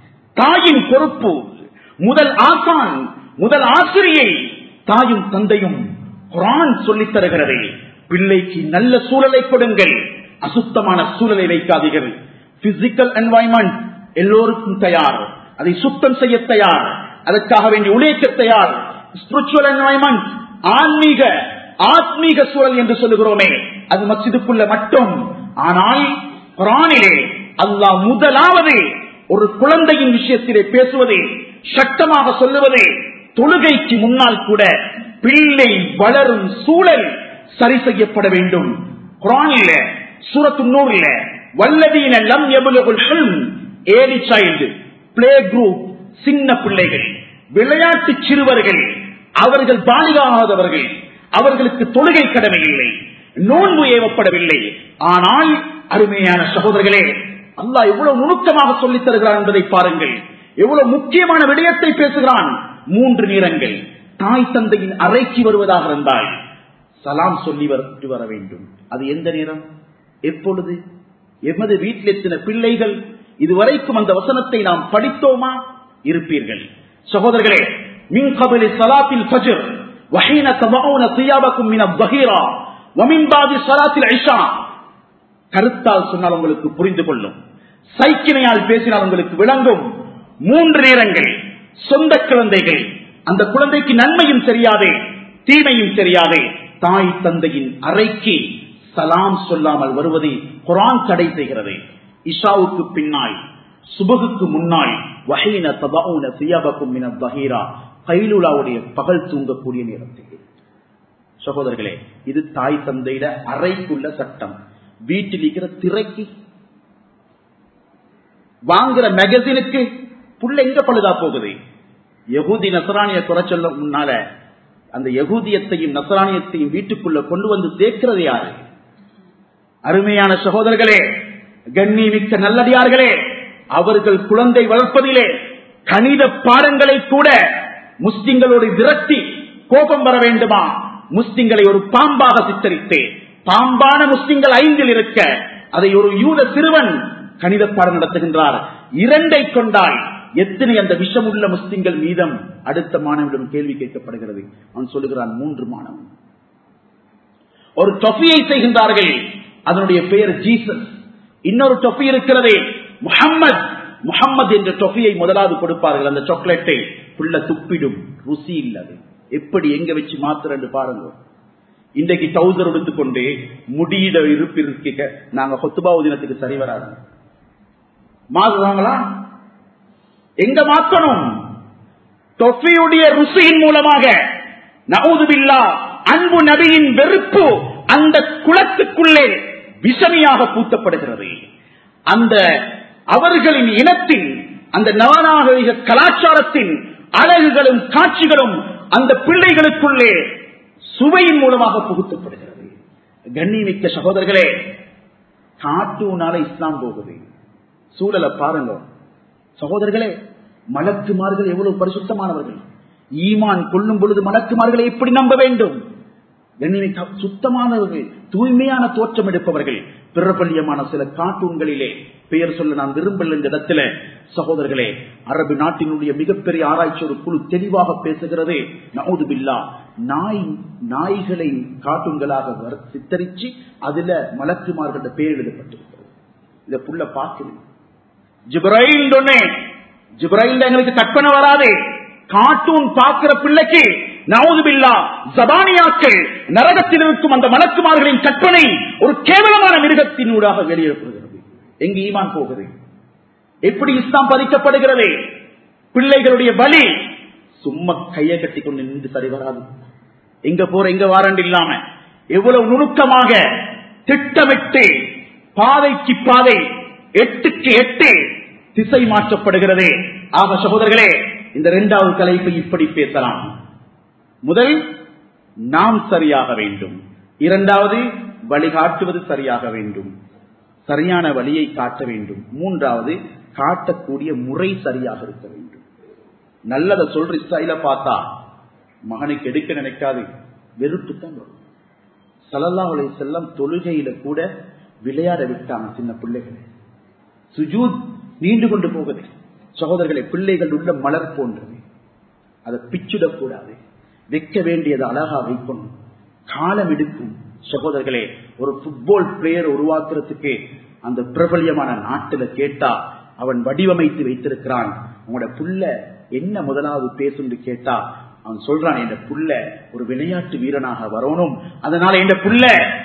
தாயின் பொறுப்பு முதல் ஆசான் முதல் ஆசிரியை தாயும் தந்தையும் குரான் சொல்லித் தருகிறது பிள்ளைக்கு நல்ல சூழலை கொடுங்கள் அசுத்தமான சூழலை வைக்காதீர்கள் பிசிக்கல் என்வாய்மெண்ட் எல்லோருக்கும் தயார் அதை சுத்தம் செய்ய தயார் அதற்காக வேண்டி உழைக்க தயார் ஸ்பிரிச்சுவல் என்வாய்மெண்ட் ஆன்மீக ஆத்மீக சூழல் என்று சொல்லுகிறோமே அது மசிதுக்குள்ள மட்டும் ஆனால் குரானிலே அல்லாஹ் முதலாவது ஒரு குழந்தையின் விஷயத்திலே பேசுவது சட்டமாக சொல்லுவது தொழுகைக்கு முன்னால் கூட பிள்ளை வளரும் சூழல் சரி செய்யப்பட வேண்டும் குரானில சூரத்து நூறில வல்லதீன லம் எபுலகுல் ஹில்ம் ஏலி சைல்டு பிளே குரூப் சின்ன பிள்ளைகள் விளையாட்டு சிறுவர்கள் அவர்கள் பாலிகாகாதவர்கள் அவர்களுக்கு தொழுகை கடமை இல்லை நோன்பு ஏவப்படவில்லை ஆனால் அருமையான சகோதரர்களே அல்லாஹ் எவ்வளவு நுணுக்கமாக சொல்லித் தருகிறார் என்பதை பாருங்கள் எவ்வளவு முக்கியமான விடயத்தை பேசுகிறான் மூன்று நேரங்கள் தாய் தந்தையின் அறைக்கு வருவதாக இருந்தால் சலாம் சொல்லி விட்டு வர வேண்டும் அது எந்த நேரம் எப்பொழுது எமது வீட்டில் எத்தனை பிள்ளைகள் இதுவரைக்கும் அந்த வசனத்தை நாம் படித்தோமா இருப்பீர்கள் சகோதரர்களே மின் கபலி சலாத்தில் ஃபஜர் வஹீன தபவுன சியாபக்கும் மின பஹீரா வமின் பாதி சலாத்தில் ஐஷா கருத்தால் சொன்னால் உங்களுக்கு புரிந்து கொள்ளும் சைக்கிணையால் பேசினால் உங்களுக்கு விளங்கும் மூன்று நேரங்கள் சொந்த குழந்தைகள் அந்த குழந்தைக்கு நன்மையும் தெரியாதே தீமையும் தெரியாதே தாய் தந்தையின் அறைக்கு சலாம் சொல்லாமல் வருவதை குரான் தடை செய்கிறது இஷாவுக்கு பின்னால் சுபகுக்கு முன்னால் வகையின தபாவுன சியாபக்கும் மின பஹீரா கைலுலாவுடைய பகல் தூங்கக்கூடிய நேரத்தில் சகோதரர்களே இது தாய் தந்தையிட அறைக்குள்ள சட்டம் வீட்டில் இருக்கிற திரைக்கு வாங்குற மேகசினுக்கு புள்ள எங்க பழுதா போகுது யகுதி நசராணிய குறை சொல்ல முன்னால அந்த யகூதியத்தையும் நசராணியத்தையும் வீட்டுக்குள்ள கொண்டு வந்து சேர்க்கிறது யாரு அருமையான சகோதரர்களே கண்ணி மிக்க நல்லடியார்களே அவர்கள் குழந்தை வளர்ப்பதிலே கணித பாடங்களை கூட முஸ்லிம்களோடு விரட்டி கோபம் வர வேண்டுமா முஸ்லிம்களை ஒரு பாம்பாக சித்தரித்து பாம்பான முஸ்லிம்கள் ஐந்தில் இருக்க அதை ஒரு யூத சிறுவன் கணித பாடம் நடத்துகின்றார் இரண்டை கொண்டால் எத்தனை அந்த விஷமுள்ள முஸ்லிம்கள் மீதம் அடுத்த மாணவனிடம் கேள்வி கேட்கப்படுகிறது அவன் சொல்லுகிறான் மூன்று மாணவன் ஒரு டொஃபியை செய்கின்றார்கள் அதனுடைய பெயர் ஜீசஸ் இன்னொரு டொஃபி இருக்கிறதே முகம்மது முகம்மது என்ற டொஃபியை முதலாவது கொடுப்பார்கள் அந்த சாக்லேட்டை புள்ள துப்பிடும் ருசி இல்லது எப்படி எங்க வச்சு மாத்திரண்டு பாருங்க இன்றைக்கு டவுசர் எடுத்துக்கொண்டு முடியிட இருப்பு இருக்க நாங்க கொத்துபா தினத்துக்கு சரி வராது மாறுவாங்களா எங்க மாத்தணும் தொஃபியுடைய ருசியின் மூலமாக நவுதுபில்லா அன்பு நபியின் வெறுப்பு அந்த குளத்துக்குள்ளே விஷமியாக பூத்தப்படுகிறது அந்த அவர்களின் இனத்தின் அந்த நவநாகரிக கலாச்சாரத்தின் அழகுகளும் காட்சிகளும் அந்த பிள்ளைகளுக்குள்ளே சுவையின் மூலமாக புகுத்தப்படுகிறது கண்ணிமிக்க சகோதரர்களே காட்டூனால இஸ்லாம் போகுது சூழலை பாருங்க சகோதரர்களே மலக்குமார்கள் எவ்வளவு பரிசுத்தமானவர்கள் ஈமான் கொள்ளும் பொழுது மலக்குமார்களை எப்படி நம்ப வேண்டும் கண்ணியமிக்க சுத்தமானவர்கள் தூய்மையான தோற்றம் எடுப்பவர்கள் பிரபல்யமான சில கார்ட்டூன்களிலே பெயர் சொல்ல நான் விரும்பல இந்த இடத்துல சகோதரர்களே அரபு நாட்டினுடைய மிகப்பெரிய ஆராய்ச்சி ஒரு குழு தெளிவாக பேசுகிறது நவுது பில்லா நாய் நாய்களை கார்ட்டூன்களாக வர- சித்தரிச்சு அதுல மலக்குமார்கள பெயர் எழுதப்பட்டிருக்கிறது இத புள்ள பார்க்கிறேன் ஜிப்ரைல் சொன்னேன் ஜிப்ரைல் எங்களுக்கு கற்பனை வராது கார்ட்டூன் பார்க்கிற பிள்ளைக்கு நவுதுபில்லா ஜபானியாக்கள் நரகத்தில் இருக்கும் அந்த மலக்குமார்களின் கற்பனை ஒரு கேவலமான மிருகத்தினூடாக வெளியிடப்படுகிறது எங்கு ஈமான் போகுது எப்படி இஸ்லாம் பதிக்கப்படுகிறது பிள்ளைகளுடைய பலி சும்மா கையை கட்டி கொண்டு நின்று சரி வராது எங்க போற எங்க வாரண்டு இல்லாம எவ்வளவு நுணுக்கமாக திட்டமிட்டு பாதைக்கு பாதை எட்டுக்கு எட்டு திசை மாற்றப்படுகிறது ஆக சகோதரர்களே இந்த இரண்டாவது தலைப்பை இப்படி பேசலாம் முதல் நாம் சரியாக வேண்டும் இரண்டாவது வழிகாட்டுவது சரியாக வேண்டும் சரியான வழியை காட்ட வேண்டும் மூன்றாவது காட்டக்கூடிய முறை சரியாக இருக்க வேண்டும் நல்லத சொல்ற ஸ்டைல பார்த்தா மகனுக்கு எடுக்க நினைக்காது வெறுப்பு தான் வரும் சல்லல்லா அலை செல்லம் தொழுகையில கூட விளையாட விட்டாங்க சின்ன பிள்ளைகளை சுஜூத் நீண்டு கொண்டு போகுது சகோதரர்களை பிள்ளைகள் உள்ள மலர் போன்றது அதை பிச்சுடக்கூடாது வைக்க வேண்டியது அழகா வைக்கணும் காலம் எடுக்கும் சகோதரர்களே ஒரு புட்பால் பிளேயர் உருவாக்குறதுக்கு அந்த பிரபல்யமான நாட்டுல கேட்டா அவன் வடிவமைத்து வைத்திருக்கிறான் உங்களோட புள்ள என்ன முதலாவது பேசுன்னு கேட்டா அவன் சொல்றான் என் புள்ள ஒரு விளையாட்டு வீரனாக வரணும் அதனால என் புள்ள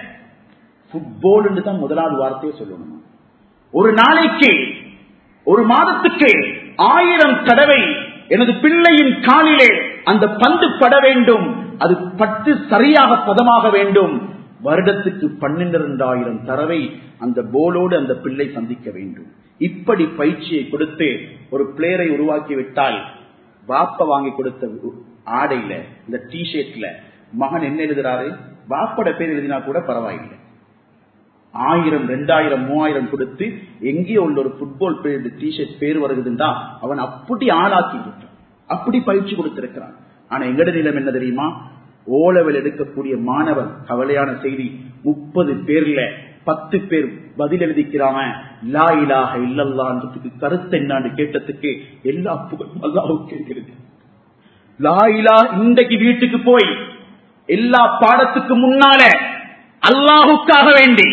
புட்பால் தான் முதலாவது வார்த்தையை சொல்லணும் ஒரு நாளைக்கு ஒரு மாதத்துக்கு ஆயிரம் தடவை எனது பிள்ளையின் காலிலே அந்த பந்து பட வேண்டும் அது பட்டு சரியாக பதமாக வேண்டும் வருடத்துக்கு பன்னிரண்டாயிரம் தடவை அந்த போலோடு அந்த பிள்ளை சந்திக்க வேண்டும் இப்படி பயிற்சியை கொடுத்து ஒரு பிளேயரை உருவாக்கி விட்டால் வாப்ப வாங்கி கொடுத்த ஆடையில இந்த டிஷர்ட்ல மகன் என்ன எழுதுறாரு வாப்பட பேர் எழுதினா கூட பரவாயில்லை ஆயிரம் ரெண்டாயிரம் மூவாயிரம் கொடுத்து எங்கே உள்ள ஒரு புட்பால் பிளேயர் டிஷர்ட் பேர் வருகுதுண்டா அவன் அப்படி ஆளாக்கி விட்டான் அப்படி பயிற்சி கொடுத்திருக்கிறான் ஆனா எங்கட நிலம் என்ன தெரியுமா ஓலவில் எடுக்கக்கூடிய மாணவன் கவலையான செய்தி முப்பது பேர்ல பத்து பேர் பதில் எழுதிக்கிறாங்க லா இலாக இல்லல்லான்றதுக்கு கருத்து என்னான்னு கேட்டதுக்கு எல்லா புகழும் அல்லாவுக்கு இருக்கிறது லா இலா இன்றைக்கு வீட்டுக்கு போய் எல்லா பாடத்துக்கு முன்னால அல்லாஹுக்காக வேண்டி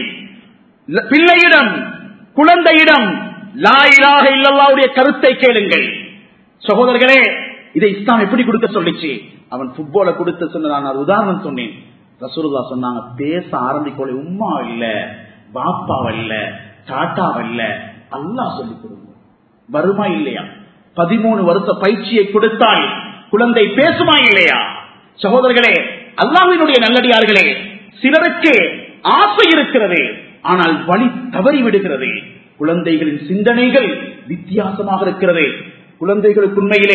ல- பிள்ளையிடம் குழந்தையிடம் லா இலாக இல்லல்லாவுடைய கருத்தை கேளுங்கள் சகோதரர்களே இதை இஸ்லாம் எப்படி கொடுக்க சொல்லிச்சு அவன் புட்பால கொடுத்து சொன்ன நான் அது உதாரணம் சொன்னேன் ரசூலுல்லா சொன்னாங்க பேச ஆரம்பிக்கொள்ள உம்மா இல்ல பாப்பா இல்ல தாத்தா இல்ல அல்லாஹ் சொல்லிக் கொடுங்க வருமா இல்லையா பதிமூணு வருஷ பயிற்சியை கொடுத்தால் குழந்தை பேசுமா இல்லையா சகோதரர்களே அல்லாஹ்வினுடைய நல்லடியார்களே சிலருக்கு ஆசை இருக்கிறது ஆனால் வழி தவறி விடுகிறது குழந்தைகளின் சிந்தனைகள் வித்தியாசமாக இருக்கிறது குழந்தைகளுக்கு உண்மையிலே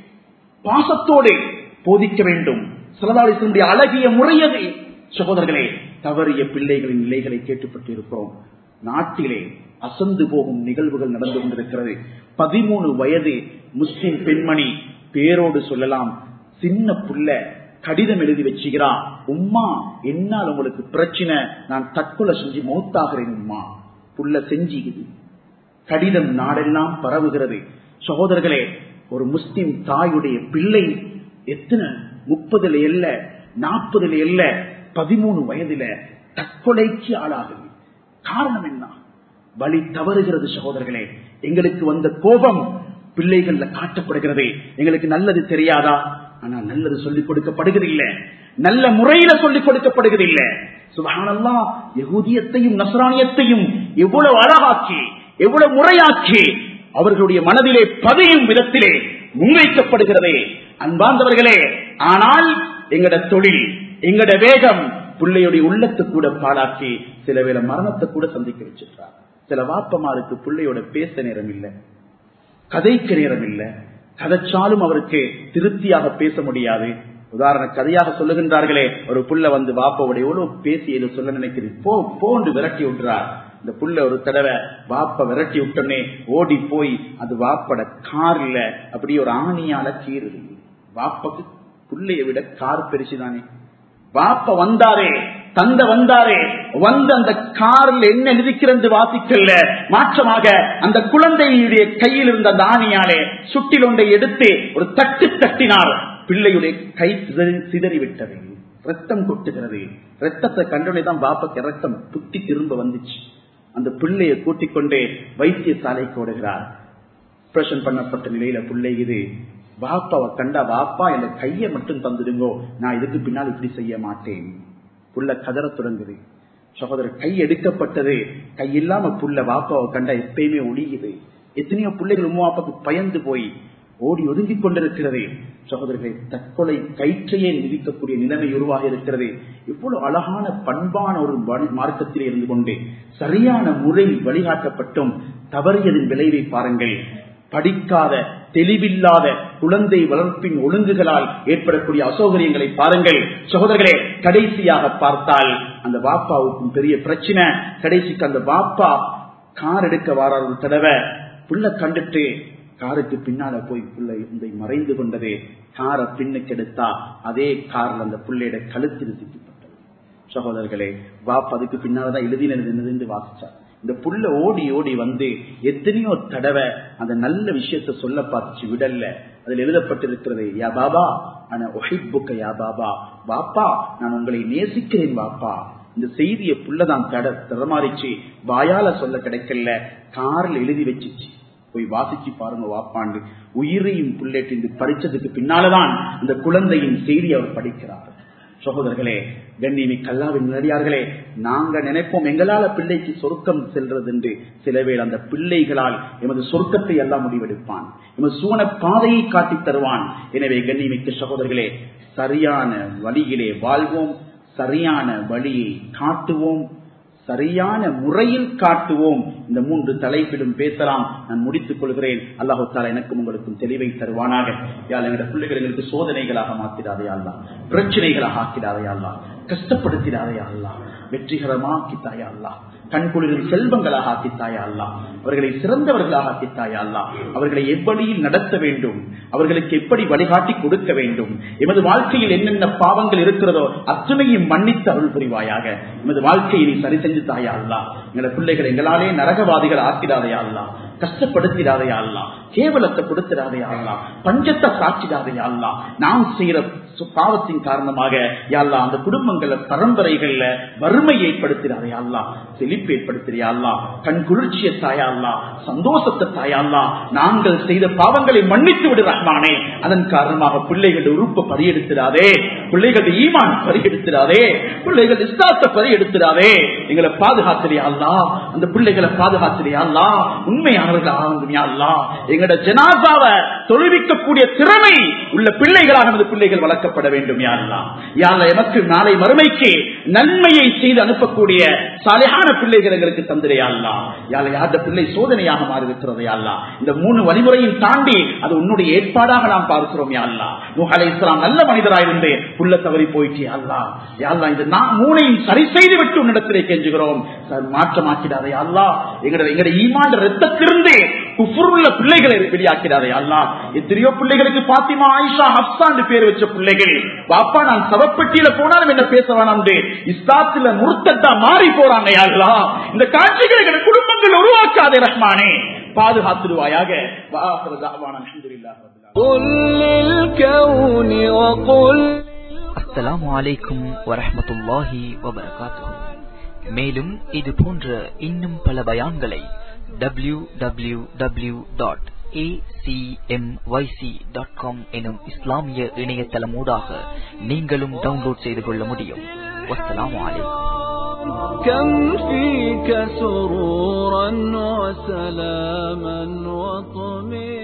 பாசத்தோடு போதிக்க வேண்டும் சிலதாலிசனுடைய அழகிய முறையது சகோதரர்களே தவறிய பிள்ளைகளின் நிலைகளை கேட்டுப்பட்டு இருக்கிறோம் நாட்டிலே அசந்து போகும் நிகழ்வுகள் நடந்து கொண்டிருக்கிறது பதிமூணு வயது முஸ்லிம் பெண்மணி பேரோடு சொல்லலாம் சின்ன புள்ள கடிதம் எழுதி வச்சுக்கிறா உம்மா என்னால் உங்களுக்கு பிரச்சனை நான் தற்கொலை செஞ்சு மௌத்தாகிறேன் உம்மா புள்ள செஞ்சுக்குது கடிதம் நாடெல்லாம் பரவுகிறது சகோதரர்களே ஒரு முஸ்லிம் தாயுடைய பிள்ளை எத்தனை முப்பதுல இல்ல நாற்பதுல இல்ல பதிமூணு வயதுல தற்கொலைக்கு ஆளாகுது காரணம் என்ன வழி தவறுகிறது சகோதரர்களே எங்களுக்கு வந்த கோபம் பிள்ளைகள்ல காட்டப்படுகிறது எங்களுக்கு நல்லது தெரியாதா ஆனா நல்லது சொல்லிக் கொடுக்கப்படுகிறதில்லை நல்ல முறையில சொல்லிக் கொடுக்கப்படுகிறதில்லை சுபஹானல்லா யகூதியத்தையும் நசரானியத்தையும் எவ்வளவு அழகாக்கி எவ்வளவு முறையாக்கி அவர்களுடைய மனதிலே பதியும் விதத்திலே முன்வைக்கப்படுகிறதே அன்பார்ந்தவர்களே ஆனால் எங்கட தொழில் எங்கட வேகம் பிள்ளையுடைய உள்ளத்தை கூட பாழாக்கி சில வேளை மரணத்தை கூட சந்திக்க வச்சிருக்கார் சில வாப்பமாருக்கு பிள்ளையோட பேச நேரம் இல்லை கதைக்க நேரம் இல்லை கதைச்சாலும் அவருக்கு திருப்தியாக பேச முடியாது உதாரண கதையாக சொல்லுகின்றார்களே ஒரு புள்ள வந்து வாப்பாவோட எவ்வளவு பேசி ஏதோ சொல்ல நினைக்கிறது போ போன்று விரட்டி விட்டுறார் இந்த புள்ள ஒரு தடவை வாப்ப விரட்டி விட்டோன்னே ஓடி போய் அது வாப்பட கார்ல அப்படியே ஒரு ஆணியால கீறுது வாப்பக்கு புள்ளைய விட கார் பெருசுதானே வாப்ப வந்தாரே தந்த வந்தாரே வந்து அந்த காரில் என்ன இருக்கிறது வாசிக்கல மாற்றமாக அந்த குழந்தையுடைய கையில் இருந்த தானியாலே சுட்டில் ஒன்றை எடுத்து ஒரு தட்டு தட்டினார் பிள்ளையுடைய கை சிதறி சிதறிவிட்டது ரத்தம் கொட்டுகிறது ரத்தத்தை கண்டோடனே தான் பாப்பாக்கு ரத்தம் புத்தி திரும்ப வந்துச்சு அந்த பிள்ளையை கூட்டிக் கொண்டே வைத்தியசாலைக்கு ஓடுகிறார் ஆபரேஷன் பண்ணப்பட்ட நிலையில பிள்ளை இது வாப்பாவை கண்டா வாப்பா என் கையை மட்டும் தந்துடுங்கோ நான் இதுக்கு பின்னால் இப்படி செய்ய மாட்டேன் புள்ள கதற தொடங்குது சகோதரர் கை எடுக்கப்பட்டது கை இல்லாம புள்ள வாப்பாவை கண்டா எப்பயுமே ஒழியுது எத்தனையோ பிள்ளைகள் உமா அப்பாவுக்கு பயந்து போய் ஓடி ஒதுங்கிக் கொண்டிருக்கிறது சகோதரர்களை தற்கொலை கயிற்றையே நிதிக்கக்கூடிய நிலைமை உருவாக இருக்கிறது இவ்வளவு அழகான பண்பான ஒரு மார்க்கத்தில் இருந்து கொண்டு சரியான முறை வழிகாட்டப்பட்டும் தவறியதன் விளைவை பாருங்கள் படிக்காத தெளிவில்லாத குழந்தை வளர்ப்பின் ஒழுங்குகளால் ஏற்படக்கூடிய அசௌகரியங்களை பாருங்கள் சகோதரர்களே கடைசியாக பார்த்தால் அந்த வாப்பாவுக்கும் பெரிய பிரச்சனை கடைசிக்கு அந்த வாப்பா கார் எடுக்க வார ஒரு தடவை புள்ள கண்டுட்டு காருக்கு பின்னால போய் பிள்ளை இந்த மறைந்து கொண்டது காரை பின்னுக்கு எடுத்தா அதே கார்ல அந்த பிள்ளையோட கழுத்தில் சிக்கப்பட்டது சகோதரர்களே வாப்பா அதுக்கு பின்னாலதான் எழுதினது வாசிச்சார் இந்த புள்ள ஓடி ஓடி வந்து எத்தனையோ தடவை அந்த நல்ல விஷயத்த சொல்ல பார்த்துச்சு விடல்ல அதில் எழுதப்பட்டிருக்கிறது யா பாபா ஆனா ஒஹிப்புக்க யா பாபா வாப்பா நான் உங்களை நேசிக்கிறேன் வாப்பா இந்த செய்தியை புள்ளதான் தட தரமாறிச்சு வாயால சொல்ல கிடைக்கல காரில் எழுதி வச்சிச்சு போய் வாசிச்சு பாருங்க வாப்பாண்டு உயிரையும் புள்ளேட்டு பறிச்சதுக்கு பின்னாலதான் இந்த குழந்தையின் செய்தி அவர் படிக்கிறார் சகோதரர்களே கண்ணிமி கல்லாவின் நடிகார்களே நாங்க நினைப்போம் எங்களால பிள்ளைக்கு சொர்க்கம் செல்றது என்று சிலவேள் அந்த பிள்ளைகளால் எமது சொர்க்கத்தை எல்லாம் முடிவெடுப்பான் எமது சூன பாதையை காட்டி தருவான் எனவே கண்ணிமிக்க சகோதரர்களே சரியான வழியிலே வாழ்வோம் சரியான வழியை காட்டுவோம் சரியான முறையில் காட்டுவோம் இந்த மூன்று தலைப்பிலும் பேசலாம் நான் முடித்துக் கொள்கிறேன் அல்லாஹு தாலா எனக்கும் உங்களுக்கும் தெளிவை தருவானாக யாழ் எங்களுடைய பிள்ளைகள் எங்களுக்கு சோதனைகளாக மாத்திடாதே அல்லா பிரச்சனைகளாக ஆக்கிடாதே அல்லா கஷ்டப்படுத்திடாதே அல்லா வெற்றிகரமாக்கித்தாயா அல்லா கண்குளிரில் செல்வங்களாக ஆக்கித்தாயா அல்லா அவர்களை சிறந்தவர்களாக ஆக்கித்தாயா அல்லா அவர்களை எவ்வழியில் நடத்த வேண்டும் அவர்களுக்கு எப்படி வழிகாட்டி கொடுக்க வேண்டும் எமது வாழ்க்கையில் என்னென்ன பாவங்கள் இருக்கிறதோ அத்துணையும் மன்னித்து அருள் புரிவாயாக எமது வாழ்க்கையை நீ சரி செஞ்சு தாயா அல்லா எங்களோட பிள்ளைகள் எங்களாலே நரகவாதிகள் ஆக்கிடாதையா அல்லா கஷ்டப்படுத்திடாதையா அல்லா கேவலத்தை கொடுத்திடாதையா அல்லா பஞ்சத்தை சாட்சிடாதையா அல்லா நாம் செய்யற பாவத்தின் காரணமாக யாழ்லா அந்த குடும்பங்கள்ல பரம்பரைகள்ல வறுமை ஏற்படுத்திடாதையா அல்லா செழிப்பு ஏற்படுத்தியா அல்லா கண் குளிர்ச்சிய தாயா அல்லா சந்தோஷத்தை தாயா அல்லா நாங்கள் செய்த பாவங்களை மன்னித்து விடு ரஹ்மானே அதன் காரணமாக பிள்ளைகளுடைய உறுப்பை பறியெடுத்திடாதே பிள்ளைகளுடைய ஈமான் பறியெடுத்திடாதே பிள்ளைகள் இஸ்லாத்தை பறியெடுத்திடாதே எங்களை பாதுகாத்திரியா அல்லா அந்த பிள்ளைகளை பாதுகாத்திரியா அல்லா உண்மையானவர்கள் ஆனந்தமியா அல்லா எங்களோட ஜனாசாவை தொழுவிக்கக்கூடிய திறமை உள்ள பிள்ளைகளாக நமது பிள்ளைகள் வளர்க்கப்பட வேண்டும் யாரெல்லாம் யார எமக்கு நாளை மறுமைக்கு நன்மையை செய்து அனுப்பக்கூடிய சாலையான பிள்ளைகள் எங்களுக்கு தந்திரையாள்லா யார யார்ட பிள்ளை சோதனையாக மாறி இருக்கிறது யாழ்லா இந்த மூணு வழிமுறையும் தாண்டி அது உன்னுடைய ஏற்பாடாக நாம் பார்க்கிறோம் யாழ்லா நூஹலை இஸ்லாம் நல்ல மனிதராயிருந்து புள்ள தவறி போயிட்டே அல்லா யாழ்லா இந்த நான் மூணையும் சரி செய்து விட்டு உன்னிடத்திலே கெஞ்சுகிறோம் மாற்றமாக்கிடாதே அல்லா எங்களுடைய எங்களுடைய ஈமாண்ட ரத்தத்திலிருந்து குஃபுருள்ள பிள்ளைகளை வெளியாக்கிறாரே அல்லா எத்தனையோ பிள்ளைகளுக்கு பாத்திமா ஆயிஷா ஹப்சான் பேர் வச்ச பிள்ளைகள் பாப்பா நான் சவப்பட்டியில போனாலும் என்ன பேச வேணாம் இஸ்லாத்துல முருத்தத்தா மாறி போறாங்க அல்லா இந்த காட்சிகளை எங்கள் குடும்பங்கள் உருவாக்காதே ரஹ்மானே பாதுகாத்துடுவாயாக அஸ்ஸலாமு அலைக்கும் வரஹமத்துல்லாஹி வபரகாத்துஹு மேலும் இது போன்ற இன்னும் பல பயான்களை W W W dot acmyc.com எனும் இஸ்லாமிய இணையதளமூடாக நீங்களும் டவுன்லோட் செய்து கொள்ள முடியும் வஸ்ஸலாமு அலைக்கும் كم فيك سرورا وسلاما وطمئنا